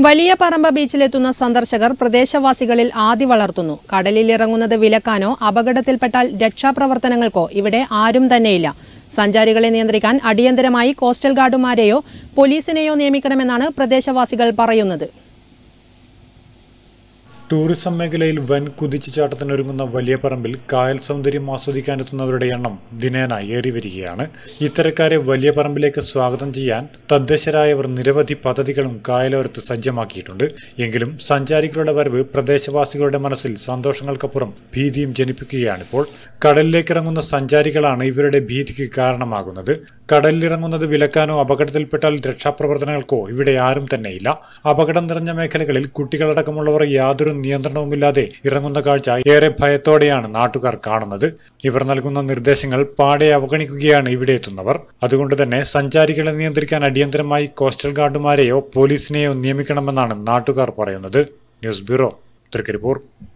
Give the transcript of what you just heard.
വലിയ പറമ്പ ബീച്ചിലെത്തുന്ന സന്ദർശകർ പ്രദേശവാസികളിൽ ആദി വളർത്തുന്നു കടലിൽ ഇറങ്ങുന്നത് വിലക്കാനോ അപകടത്തിൽപ്പെട്ടാൽ രക്ഷാപ്രവർത്തനങ്ങൾക്കോ ഇവിടെ ആരും തന്നെയില്ല സഞ്ചാരികളെ നിയന്ത്രിക്കാൻ അടിയന്തരമായി കോസ്റ്റൽ ഗാർഡുമാരെയോ പോലീസിനെയോ നിയമിക്കണമെന്നാണ് പ്രദേശവാസികൾ പറയുന്നത് ടൂറിസം മേഖലയിൽ വൻ കുതിച്ചുചാട്ടത്തിനൊരുങ്ങുന്ന വലിയ പറമ്പിൽ കായൽ സൗന്ദര്യം ആസ്വദിക്കാനെത്തുന്നവരുടെ എണ്ണം ദിനേന ഏറി വരികയാണ് ഇത്തരക്കാരെ വലിയ പറമ്പിലേക്ക് സ്വാഗതം ചെയ്യാൻ തദ്ദേശരായവർ നിരവധി പദ്ധതികളും കായലോരത്ത് സജ്ജമാക്കിയിട്ടുണ്ട് എങ്കിലും സഞ്ചാരികളുടെ വരവ് പ്രദേശവാസികളുടെ മനസ്സിൽ സന്തോഷങ്ങൾക്കപ്പുറം ഭീതിയും ജനിപ്പിക്കുകയാണിപ്പോൾ കടലിലേക്കിറങ്ങുന്ന സഞ്ചാരികളാണ് ഇവരുടെ ഭീതിക്ക് കാരണമാകുന്നത് കടലിലിറങ്ങുന്നത് വിലക്കാനോ അപകടത്തിൽപ്പെട്ടാൽ രക്ഷാപ്രവർത്തനങ്ങൾക്കോ ഇവിടെ ആരും തന്നെയില്ല അപകടം നിറഞ്ഞ മേഖലകളിൽ കുട്ടികളടക്കമുള്ളവർ യാതൊരു നിയന്ത്രണവുമില്ലാതെ ഇറങ്ങുന്ന കാഴ്ച ഏറെ ഭയത്തോടെയാണ് നാട്ടുകാർ കാണുന്നത് ഇവർ നൽകുന്ന നിർദ്ദേശങ്ങൾ പാടെ അവഗണിക്കുകയാണ് ഇവിടെ എത്തുന്നവർ അതുകൊണ്ട് തന്നെ സഞ്ചാരികളെ നിയന്ത്രിക്കാൻ അടിയന്തരമായി കോസ്റ്റൽ ഗാർഡുമാരെയോ പോലീസിനെയോ നിയമിക്കണമെന്നാണ് നാട്ടുകാർ പറയുന്നത് ന്യൂസ് ബ്യൂറോ തൃക്കരിപ്പൂർ